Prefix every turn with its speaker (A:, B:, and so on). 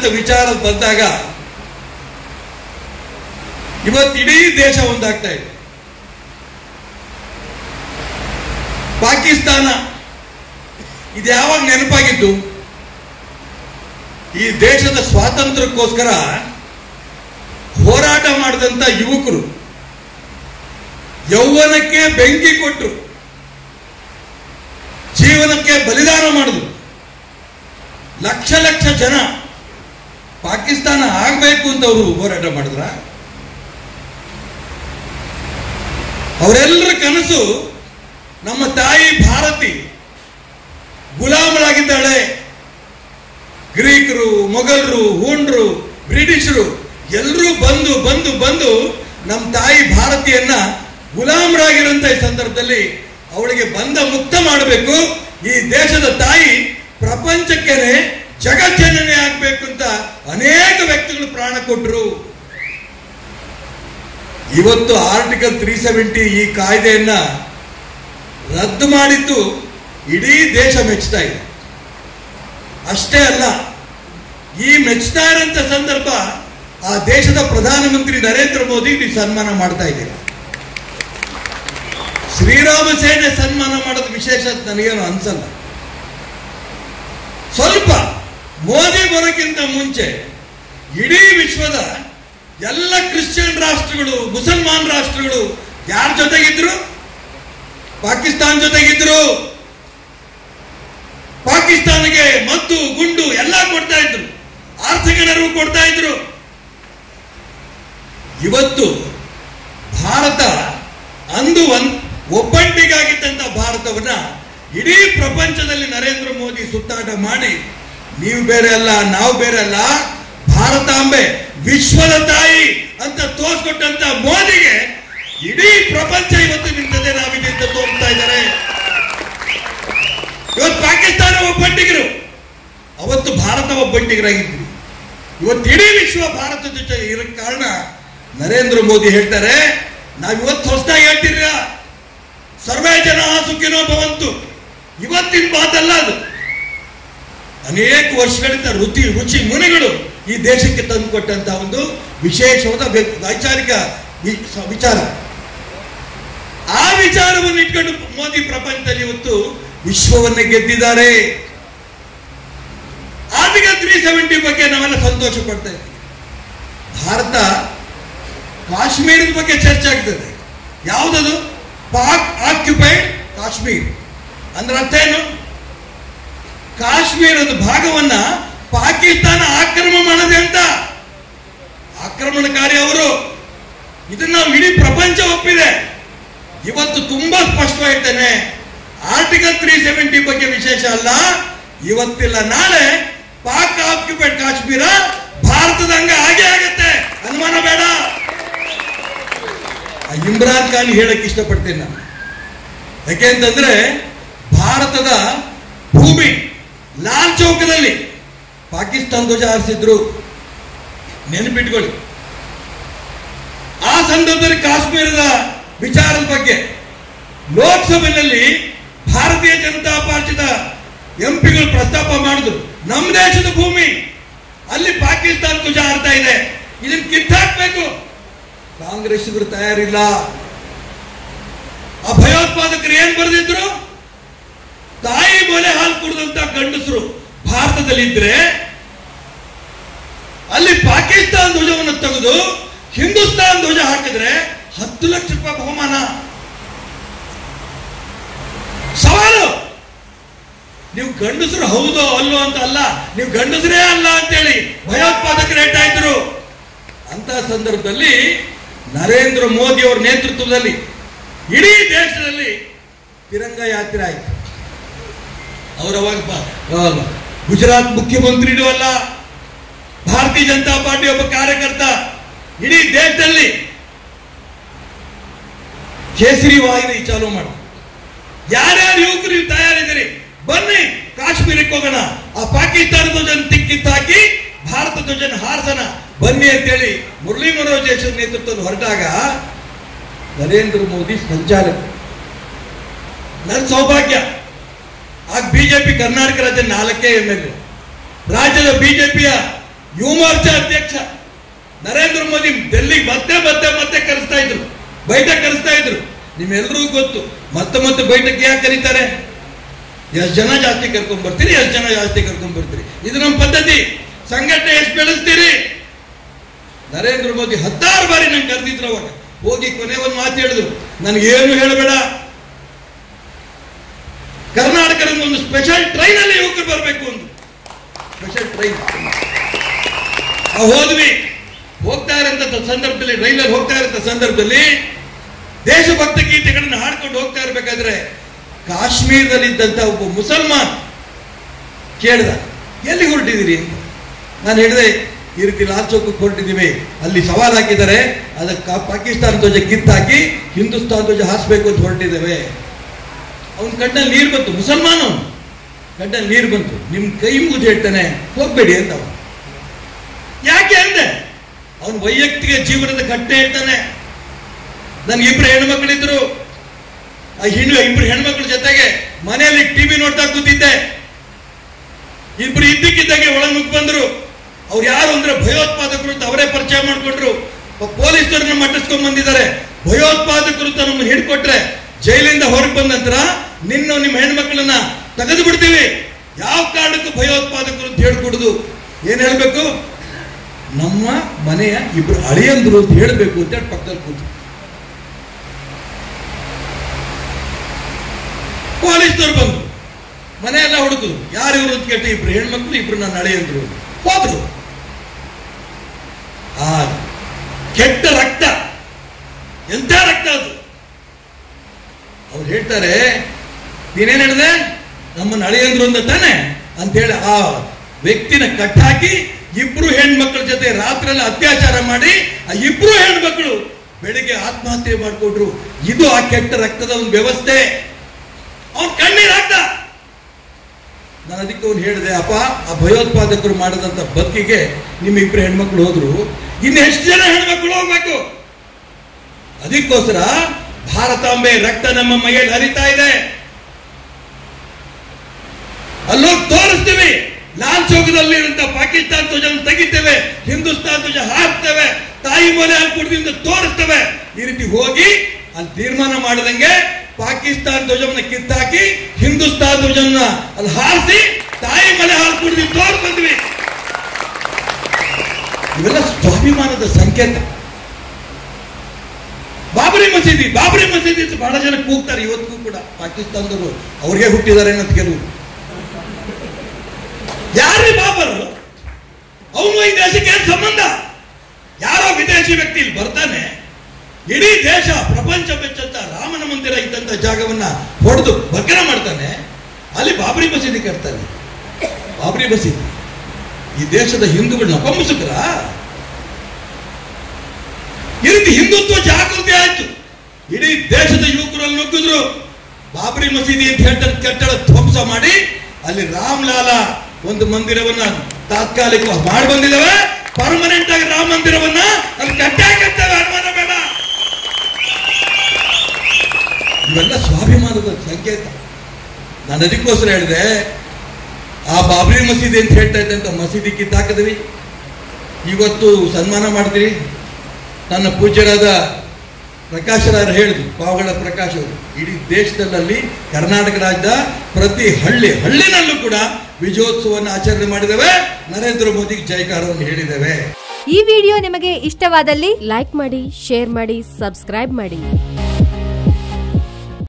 A: ಅಂತ ವಿಚಾರ ಬಂದಾಗ ಇವತ್ತು ಇಡೀ ದೇಶ ಒಂದಾಗ್ತಾ ಇದೆ ಪಾಕಿಸ್ತಾನ ಇದು ಯಾವಾಗ ನೆನಪಾಗಿದ್ದು ಈ ದೇಶದ ಸ್ವಾತಂತ್ರ್ಯಕ್ಕೋಸ್ಕರ ಹೋರಾಟ ಮಾಡಿದಂತ ಯುವಕರು ಯೌವನಕ್ಕೆ ಬೆಂಕಿ ಕೊಟ್ಟರು ಜೀವನಕ್ಕೆ ಬಲಿದಾನ ಮಾಡಿದ್ರು ಲಕ್ಷ ಲಕ್ಷ ಜನ ಪಾಕಿಸ್ತಾನ ಆಗಬೇಕು ಅಂತ ಅವರು ಹೋರಾಟ ಮಾಡಿದ್ರ ಅವರೆಲ್ಲರ ಕನಸು ನಮ್ಮ ತಾಯಿ ಭಾರತಿ ಗುಲಾಮರಾಗಿದ್ದಾಳೆ ಗ್ರೀಕರು ಮೊಘಲರು ಹೂಂಡ್ರು ಬ್ರಿಟಿಷರು ಎಲ್ಲರೂ ಬಂದು ಬಂದು ಬಂದು ನಮ್ಮ ತಾಯಿ ಭಾರತಿಯನ್ನ ಗುಲಾಮರಾಗಿರುವಂತ ಈ ಸಂದರ್ಭದಲ್ಲಿ ಅವಳಿಗೆ ಬಂಧ ಮುಕ್ತ ಮಾಡಬೇಕು ಈ ದೇಶದ ತಾಯಿ ಪ್ರಪಂಚಕ್ಕೆನೆ ಜಗಜ್ಜನನೇ ಆಗ್ಬೇಕು ಅಂತ ಅನೇಕ ವ್ಯಕ್ತಿಗಳು ಪ್ರಾಣ ಕೊಟ್ಟರು ಇವತ್ತು ಆರ್ಟಿಕಲ್ ತ್ರೀ ಸೆವೆಂಟಿ ಈ ಕಾಯ್ದೆಯನ್ನ ರದ್ದು ಮಾಡಿದ್ದು ಇಡೀ ದೇಶ ಮೆಚ್ಚುತ್ತಾ ಇದೆ ಅಷ್ಟೇ ಅಲ್ಲ ಈ ಮೆಚ್ಚುತ್ತಾ ಇರೋಂಥ ಸಂದರ್ಭ ಆ ದೇಶದ ಪ್ರಧಾನಮಂತ್ರಿ ನರೇಂದ್ರ ಮೋದಿ ನೀವು ಸನ್ಮಾನ ಮಾಡ್ತಾ ಇದ್ದೀರಾ ಶ್ರೀರಾಮ ಸೇನೆ ಸನ್ಮಾನ ಮಾಡೋದು ವಿಶೇಷ ಅಂತ ನನಗೇನು ಅನ್ಸಲ್ಲ ಸ್ವಲ್ಪ ಮೋದಿ ಬರೋಕ್ಕಿಂತ ಮುಂಚೆ ಇಡೀ ವಿಶ್ವದ ಎಲ್ಲ ಕ್ರಿಶ್ಚಿಯನ್ ರಾಷ್ಟ್ರಗಳು ಮುಸಲ್ಮಾನ್ ರಾಷ್ಟ್ರಗಳು ಯಾರ ಜೊತೆಗಿದ್ರು ಪಾಕಿಸ್ತಾನ ಜೊತೆಗಿದ್ರು ಪಾಕಿಸ್ತಾನಿಗೆ ಮದ್ದು ಗುಂಡು ಎಲ್ಲ ಕೊಡ್ತಾ ಇದ್ರು ಆರ್ಥಿಕ ನೆರವು ಕೊಡ್ತಾ ಇದ್ರು ಇವತ್ತು ಭಾರತ ಅಂದು ಒಂದ್ ಒಬ್ಬಂಟಿಗಾಗಿದ್ದಂತ ಭಾರತವನ್ನ ಇಡೀ ಪ್ರಪಂಚದಲ್ಲಿ ನರೇಂದ್ರ ಮೋದಿ ಸುತ್ತಾಟ ಮಾಡಿ ನೀವು ಬೇರೆ ಅಲ್ಲ ನಾವು ಬೇರೆ ಅಲ್ಲ ಭಾರತಾಂಬೆ ವಿಶ್ವದ ತಾಯಿ ಅಂತ ತೋರ್ಸ್ಕೊಟ್ಟಂತ ಮೋದಿಗೆ ಇಡೀ ಪ್ರಪಂಚ ಇವತ್ತು ನಿಂತದೆ ನಾವಿದೆ ಅಂತ ತೋರಿಸ್ತಾ ಇದ್ದಾರೆ ಇವತ್ತು ಪಾಕಿಸ್ತಾನ ಒಬ್ಬಂಟಿಗರು ಅವತ್ತು ಭಾರತ ಒಬ್ಬಂಟಿಗರಾಗಿದ್ರು ಇವತ್ತು ಇಡೀ ವಿಶ್ವ ಭಾರತದ ಜೊತೆ ಇರಕ್ಕೆ ಕಾರಣ ನರೇಂದ್ರ ಮೋದಿ ಹೇಳ್ತಾರೆ ನಾವಿವತ್ತು ಹೊಸದಾಗಿ ಹೇಳ್ತಿರ ಸರ್ವೇ ಜನ ಸುಖಿನೋ ಭವಂತು ಇವತ್ತಿನ ಮಾತಲ್ಲ ಅದು ಅನೇಕ ವರ್ಷಗಳಿಂದ ರುಚಿ ರುಚಿ ಮುನಿಗಳು ಈ ದೇಶಕ್ಕೆ ತಂದುಕೊಟ್ಟಂತ ಒಂದು ವಿಶೇಷವಾದ ವ್ಯ- ವೈಚಾರಿಕ ವಿ- ಸ- ವಿಚಾರ ಆ ವಿಚಾರವನ್ನು ಇಟ್ಕೊಂಡು ಮೋದಿ ಪ್ರಪಂಚದಲ್ಲಿ ಇವತ್ತು ವಿಶ್ವವನ್ನೇ ಗೆದ್ದಿದ್ದಾರೆ ಆರ್ಟಿಕಲ್ ತ್ರೀ ಸೆವೆಂಟಿ ಬಗ್ಗೆ ನಾವೆಲ್ಲ ಸಂತೋಷ ಪಡ್ತಾ ಇದ್ದೀವಿ ಭಾರತ ಕಾಶ್ಮೀರದ ಬಗ್ಗೆ ಚರ್ಚೆ ಆಗ್ತದೆ ಯಾವುದದು ಪಾಕ್ ಆಕ್ಯುಪೈಡ್ ಕಾಶ್ಮೀರ್ ಅಂದ್ರೆ ಅರ್ಥ ಏನು ಕಾಶ್ಮೀರದ ಭಾಗವನ್ನ ಪಾಕಿಸ್ತಾನ ಆಕ್ರಮಣ ಮಾಡದೆ ಅಂತ ಆಕ್ರಮಣಕಾರಿ ಅವರು ಇದನ್ನ ನಾವು ಇಡೀ ಪ್ರಪಂಚ ಒಪ್ಪಿದೆ ಇವತ್ತು ತುಂಬಾ ಸ್ಪಷ್ಟವಾಗಿರ್ತೇನೆ ಆರ್ಟಿಕಲ್ ತ್ರೀ ಸೆವೆಂಟಿ ಬಗ್ಗೆ ವಿಶೇಷ ಅಲ್ಲ ಇವತ್ತಿಲ್ಲ ನಾಳೆ ಪಾಕ್ ಆಕ್ಯುಪೈಡ್ ಕಾಶ್ಮೀರ ಭಾರತದ ಅಂಗ ಹಾಗೆ ಆಗತ್ತೆ ಅನುಮಾನ ಬೇಡ ಆ ಇಮ್ರಾನ್ ಖಾನ್ ಹೇಳಕ್ ಇಷ್ಟಪಡ್ತೇನೆ ನಾನು ಯಾಕೆ ಅಂತಂದ್ರೆ ಭಾರತದ ಭೂಮಿ ಲಾಲ್ ಚೌಕದಲ್ಲಿ ಪಾಕಿಸ್ತಾನ ಧ್ವಜ ಹಾರಿಸಿದ್ರು ನೆನಪಿಟ್ಕೊಳ್ಳಿ ಆ ಸಂದರ್ಭದಲ್ಲಿ ಕಾಶ್ಮೀರದ ವಿಚಾರದ ಬಗ್ಗೆ ಲೋಕಸಭೆಯಲ್ಲಿ ಭಾರತೀಯ ಜನತಾ ಪಾರ್ಟಿದ ಎಂಪಿಗಳು ಪ್ರಸ್ತಾಪ ಮಾಡಿದ್ರು ನಮ್ಮ ದೇಶದ ಭೂಮಿ ಅಲ್ಲಿ ಪಾಕಿಸ್ತಾನ ಧ್ವಜ ಹಾರ್ತಾ ಇದೆ ಇದನ್ನ ಕಿತ್ತಾಕ್ಬೇಕು ಕಾಂಗ್ರೆಸ್ಸಿಗರು ತಯಾರಿಲ್ಲ ಆ ಭಯೋತ್ಪಾದಕರು ಏನ್ ಬರೆದಿದ್ರು ತಾಯಿ ಮೊಲೆ ಹಾಲು ಕುಡಿದಂತ ಗಂಡಸರು ಭಾರತದಲ್ಲಿ ಇದ್ರೆ ಅಲ್ಲಿ ಪಾಕಿಸ್ತಾನ ಧ್ವಜವನ್ನು ತೆಗೆದು ಹಿಂದೂಸ್ತಾನ್ ಧ್ವಜ ಹಾಕಿದ್ರೆ ಹತ್ತು ಲಕ್ಷ ರೂಪಾಯಿ ಬಹುಮಾನ ಸವಾಲು ನೀವು ಗಂಡಸರು ಹೌದೋ ಅಲ್ಲೋ ಅಂತ ಅಲ್ಲ ನೀವು ಗಂಡಸರೇ ಅಲ್ಲ ಅಂತೇಳಿ ಭಯೋತ್ಪಾದಕರು ಹೇಳ್ತಾ ಇದ್ರು ಅಂತ ಸಂದರ್ಭದಲ್ಲಿ ನರೇಂದ್ರ ಮೋದಿ ಅವರ ನೇತೃತ್ವದಲ್ಲಿ ಇಡೀ ದೇಶದಲ್ಲಿ ತಿರಂಗ ಯಾತ್ರೆ ಆಯ್ತು ಅವರವಾಗ ಬ- ಆ, ಗುಜರಾತ್ ಮುಖ್ಯಮಂತ್ರಿನೂ ಅಲ್ಲ ಭಾರತೀಯ ಜನತಾ ಪಾರ್ಟಿ ಒಬ್ಬ ಕಾರ್ಯಕರ್ತ ಇಡೀ ದೇಶದಲ್ಲಿ ಕೇಸರಿ ವಾಹಿನಿ ಚಾಲೂ ಮಾಡ ಯಾರ್ಯಾರು ಯುವಕರು ನೀವು ತಯಾರಿದ್ದೀರಿ ಬನ್ನಿ ಕಾಶ್ಮೀರಕ್ಕೆ ಹೋಗೋಣ ಆ ಪಾಕಿಸ್ತಾನ ಧ್ವಜನ ತಿಕ್ಕಿತ್ತಾಕಿ ಭಾರತ ಧ್ವಜನ ಹಾರಿಸೋಣ ಬನ್ನಿ ಅಂತೇಳಿ ಮುರಳಿ ಮನೋಜ್ ದೇಶದ ನೇತೃತ್ವದಲ್ಲಿ ಹೊರಟಾಗ ನರೇಂದ್ರ ಮೋದಿ ಸಂಚಾಲಕ ನನ್ನ ಸೌಭಾಗ್ಯ ಆಗ ಬಿಜೆಪಿ ಕರ್ನಾಟಕ ರಾಜ್ಯ ನಾಲ್ಕೇ ಎಂ ಎಲ್ ರಾಜ್ಯದ ಬಿಜೆಪಿಯ ಯುವ ಮೋರ್ಚಾ ಅಧ್ಯಕ್ಷ ನರೇಂದ್ರ ಮೋದಿ ಡೆಲ್ಲಿಗೆ ಮತ್ತೆ ಮತ್ತೆ ಮತ್ತೆ ಕರೆಸ್ತಾ ಇದ್ರು ಬೈಠಕ್ ಕರೆಸ್ತಾ ಇದ್ರು ನಿಮ್ಮೆಲ್ಲರಿಗೂ ಗೊತ್ತು ಮತ್ತೆ ಮತ್ತೆ ಬೈಠಕ್ ಯಾಕೆ ಕರೀತಾರೆ ಎಷ್ಟು ಜನ ಜಾಸ್ತಿ ಕರ್ಕೊಂಡ್ ಬರ್ತೀರಿ ಎಷ್ಟು ಜನ ಜಾಸ್ತಿ ಕರ್ಕೊಂಡ್ ಬರ್ತೀರಿ ಇದು ನಮ್ಮ ಪದ್ಧತಿ ಸಂಘಟನೆ ಎಷ್ಟು ಬೆಳೆಸ್ತೀರಿ ನರೇಂದ್ರ ಮೋದಿ ಹತ್ತಾರು ಬಾರಿ ನಂಗೆ ಕರೆದಿದ್ರು ಅವಾಗ ಹೋಗಿ ಕೊನೆ ಒಂದು ಮಾತು ಹೇಳಿದ್ರು ನನಗೇನು ಹೇಳಬೇಡ ಕರ್ನಾಟಕದ ಒಂದು ಸ್ಪೆಷಲ್ ಟ್ರೈನ್ ಅಲ್ಲಿ ಯುವಕರು ಬರಬೇಕು ಒಂದು ಸ್ಪೆಷಲ್ ಟ್ರೈನ್ ಹೋದ್ವಿ ಹೋಗ್ತಾ ಇರೋಂಥ ಸಂದರ್ಭದಲ್ಲಿ ರೈಲಲ್ಲಿ ಹೋಗ್ತಾ ಇರೋಂಥ ಸಂದರ್ಭದಲ್ಲಿ ದೇಶಭಕ್ತ ಗೀತೆಗಳನ್ನು ಹಾಡ್ಕೊಂಡು ಹೋಗ್ತಾ ಇರ್ಬೇಕಾದ್ರೆ ಕಾಶ್ಮೀರದಲ್ಲಿದ್ದಂಥ ಒಬ್ಬ ಮುಸಲ್ಮಾನ್ ಕೇಳ್ದ ಎಲ್ಲಿ ಹೊರಟಿದ್ದೀರಿ ಅಂತ ನಾನು ಹೇಳಿದೆ ಈ ರೀತಿ ಲಾಲ್ ಚೌಕಕ್ಕೆ ಹೊರಟಿದ್ದೀವಿ ಅಲ್ಲಿ ಸವಾಲ್ ಹಾಕಿದ್ದಾರೆ ಅದಕ್ಕೆ ಪಾಕಿಸ್ತಾನ ಧ್ವಜ ಕಿತ್ತಾಕಿ ಹಿಂದೂಸ್ತಾನ್ ಧ್ವಜ ಹಾರಿಸ್ಬೇಕು ಅಂತ ಹೊರಟಿದ್ದೇವೆ ಅವನ ಕಣ್ಣಲ್ಲಿ ನೀರು ಬಂತು ಮುಸಲ್ಮಾನ ಅವನು ಕಣ್ಣಲ್ಲಿ ನೀರು ಬಂತು ನಿಮ್ ಕೈ ಮುಗಿದು ಹೇಳ್ತಾನೆ ಹೋಗ್ಬೇಡಿ ಅಂತ ಅವನು ಯಾಕೆ ಅಂದೆ ಅವನು ವೈಯಕ್ತಿಕ ಜೀವನದ ಕಟ್ಟೆ ಹೇಳ್ತಾನೆ ನನ್ಗೆ ಇಬ್ರು ಹೆಣ್ಮಕ್ಳಿದ್ರು ಆ ಹೆಣ್ಣು ಇಬ್ರು ಹೆಣ್ಮಕ್ಳ ಜೊತೆಗೆ ಮನೆಯಲ್ಲಿ ಟಿವಿ ನೋಡ್ತಾ ಕೂತಿದ್ದೆ ಇಬ್ರು ಇದ್ದಕ್ಕಿದ್ದಾಗೆ ಒಳಗೆ ನುಗ್ಗಿ ಬಂದ್ರು ಅವ್ರು ಯಾರು ಅಂದ್ರೆ ಭಯೋತ್ಪಾದಕರು ಅಂತ ಅವರೇ ಪರಿಚಯ ಮಾಡ್ಕೊಂಡ್ರು ಪೊಲೀಸರನ್ನ ಮಟ್ಟಿಸ್ಕೊಂಡ್ ಬಂದಿದ್ದಾರೆ ಭಯೋತ್ಪಾದಕರು ಅಂತ ನಮ್ಮನ್ನು ಹಿಡ್ಕೊಟ್ರೆ ಜೈಲಿಂದ ಹೊರಗೆ ಬಂದ ನಂತರ ನಿನ್ನ ನಿಮ್ಮ ಹೆಣ್ಮಕ್ಳನ್ನ ತೆಗೆದು ಬಿಡ್ತೀವಿ ಯಾವ ಕಾರಣಕ್ಕೂ ಭಯೋತ್ಪಾದಕರು ಅಂತ ಹೇಳ್ಕೊಡುದು ಏನ್ ಹೇಳ್ಬೇಕು ನಮ್ಮ ಮನೆಯ ಇಬ್ರು ಅಳಿಯಂದ್ರು ಅಂತ ಹೇಳ್ಬೇಕು ಅಂತ ಹೇಳಿ ಪಕ್ಕದಲ್ಲಿ ಕೂತು ಪೊಲೀಸ್ನವ್ರು ಬಂದ್ರು ಮನೆಯೆಲ್ಲ ಹುಡುಕುದು ಯಾರು ಇವರು ಅಂತ ಕೇಳ್ತಿ ಇಬ್ರು ಹೆಣ್ಮಕ್ಳು ಇಬ್ರು ನನ್ನ ಅಳಿಯಂದ್ರು ಹೋದ್ರು ಆ ಕೆಟ್ಟ ರಕ್ತ ಎಂತ ರಕ್ತ ಅದು ಅವ್ರು ಹೇಳ್ತಾರೆ ನೀನೇನ್ ಹೇಳಿದೆ ನಮ್ಮನ್ನ ಅಳಿಯಂದ್ರು ಅಂತ ತಾನೆ ಅಂತೇಳಿ ಆ ವ್ಯಕ್ತಿನ ಕಟ್ಟಾಕಿ ಇಬ್ರು ಹೆಣ್ಮಕ್ಳ ಜೊತೆ ರಾತ್ರಿಯಲ್ಲಿ ಅತ್ಯಾಚಾರ ಮಾಡಿ ಆ ಇಬ್ರು ಹೆಣ್ಮಕ್ಳು ಬೆಳಿಗ್ಗೆ ಆತ್ಮಹತ್ಯೆ ಮಾಡಿಕೊಂಡ್ರು ಇದು ಆ ಕೆಟ್ಟ ರಕ್ತದ ಒಂದು ವ್ಯವಸ್ಥೆ ಅವ್ನು ಕಣ್ಣೀರ್ ಹಾಕ್ದ ನಾನು ಅದಕ್ಕೆ ಅವ್ನು ಹೇಳಿದೆ ಅಪ್ಪ ಆ ಭಯೋತ್ಪಾದಕರು ಮಾಡಿದಂತ ಬದುಕಿಗೆ ನಿಮ್ಮ ಇಬ್ರು ಹೆಣ್ಮಕ್ಳು ಹೋದ್ರು ಇನ್ನು ಎಷ್ಟು ಜನ ಹೆಣ್ಮಕ್ಳು ಹೋಗ್ಬೇಕು ಅದಕ್ಕೋಸ್ಕರ ಭಾರತಾಂಬೆ ರಕ್ತ ನಮ್ಮ ಮೈಯಲ್ಲಿ ಹರಿತಾ ಇದೆ ಅಲ್ಲೋಗಿ ತೋರಿಸ್ತೀವಿ ಲಾಲ್ ಚೌಕದಲ್ಲಿರುವಂತ ಪಾಕಿಸ್ತಾನ ಧ್ವಜ ತೆಗಿತೇವೆ ಹಿಂದೂಸ್ತಾನ್ ಧ್ವಜ ಹಾಕ್ತೇವೆ ತಾಯಿ ಮೊಲೆ ಹಾಲ್ಕೊಡ್ದಿಂದ ತೋರಿಸ್ತೇವೆ ಈ ರೀತಿ ಹೋಗಿ ಅಲ್ಲಿ ತೀರ್ಮಾನ ಮಾಡದಂಗೆ ಪಾಕಿಸ್ತಾನ ಧ್ವಜವನ್ನ ಕಿತ್ತಾಕಿ ಹಿಂದೂಸ್ತಾನ್ ಧ್ವಜವನ್ನ ಅಲ್ಲಿ ಹಾರಿಸಿ ತಾಯಿ ಮಲೆ ಹಾಲು ಕುಡಿದು ತೋರ್ ಬಂದ್ವಿ ಇವೆಲ್ಲ ಸ್ವಾಭಿಮಾನದ ಸಂಕೇತ ಬಾಬರಿ ಮಸೀದಿ ಬಾಬರಿ ಮಸೀದಿ ಅಂತ ಬಹಳ ಜನ ಕೂಗ್ತಾರೆ ಇವತ್ತಿಗೂ ಕೂಡ ಪಾಕಿಸ್ತಾನದವರು ಅವ್ರಿಗೆ ಹುಟ್ಟಿದ್ದಾರೆ ಅಂತ ಕೆಲವು ಯಾರೇ ಬಾಬರು ಅವನು ಈ ದೇಶಕ್ಕೆ ಏನ್ ಸಂಬಂಧ ಯಾರೋ ವಿದೇಶಿ ವ್ಯಕ್ತಿ ಇಲ್ಲಿ ಬರ್ತಾನೆ ಇಡೀ ದೇಶ ಪ್ರಪಂಚ ಮೆಚ್ಚಂತ ರಾಮನ ಮಂದಿರ ಇದ್ದಂತ ಜಾಗವನ್ನ ಹೊಡೆದು ಭಗ್ನ ಮಾಡ್ತಾನೆ ಅಲ್ಲಿ ಬಾಬರಿ ಮಸೀದಿ ಕಟ್ತಾನೆ ಬಾಬರಿ ಮಸೀದಿ ಈ ದೇಶದ ಹಿಂದೂಗಳನ್ನ ಅಪಮುಸುಕರ ಈ ರೀತಿ ಹಿಂದುತ್ವ ಜಾಗೃತಿ ಆಯ್ತು ಇಡೀ ದೇಶದ ಯುವಕರಲ್ಲಿ ನುಗ್ಗಿದ್ರು ಬಾಬರಿ ಮಸೀದಿ ಅಂತ ಹೇಳ್ತಾರೆ ಕಟ್ಟಡ ಧ್ವಂಸ ಮಾಡಿ ಅಲ್ಲಿ ರಾಮ್ಲಾಲ ಒಂದು ಮಂದಿರವನ್ನ ತಾತ್ಕಾಲಿಕ ಮಾಡಿ ಬಂದಿದ್ದೇವೆ ಪರ್ಮನೆಂಟ್ ಆಗಿ ರಾಮ ಮಂದಿರವನ್ನ ಅಲ್ಲಿ ಕಟ್ಟಾಕತ್ತೇವೆ ಅನುಮಾನ ಬೇಡ ಇವೆಲ್ಲ ಸ್ವಾಭಿಮಾನದ ಸಂಕೇತ ನಾನು ಅದಕ್ಕೋಸ್ಕರ ಹೇಳಿದೆ ಆ ಬಾಬರಿ ಮಸೀದಿ ಅಂತ ಹೇಳ್ತಾ ಇದ್ದಂತ ಮಸೀದಿ ಕಿತ್ತಾಕಿದ್ವಿ ಇವತ್ತು ಸನ್ಮಾನ ಮಾಡ್ತೀರಿ ನನ್ನ ಪೂಜ್ಯರಾದ ಪ್ರಕಾಶರಾಯರು ಹೇಳಿದ್ರು ಪಾವಗಡ ಪ್ರಕಾಶ್ ಅವರು ಇಡೀ ದೇಶದಲ್ಲಿ ಕರ್ನಾಟಕ ರಾಜ್ಯದ ಪ್ರತಿ ಹಳ್ಳಿ ಹಳ್ಳಿನಲ್ಲೂ ಕೂಡ ವಿಜಯೋತ್ಸವವನ್ನು ಆಚರಣೆ ಮಾಡಿದ್ದೇವೆ ನರೇಂದ್ರ ಮೋದಿಗೆ ಜಯಕಾರವನ್ನು ಹೇಳಿದ್ದೇವೆ
B: ಈ ವಿಡಿಯೋ ನಿಮಗೆ ಇಷ್ಟವಾದಲ್ಲಿ ಲೈಕ್ ಮಾಡಿ ಶೇರ್ ಮಾಡಿ ಸಬ್ಸ್ಕ್ರೈಬ್ ಮಾಡಿ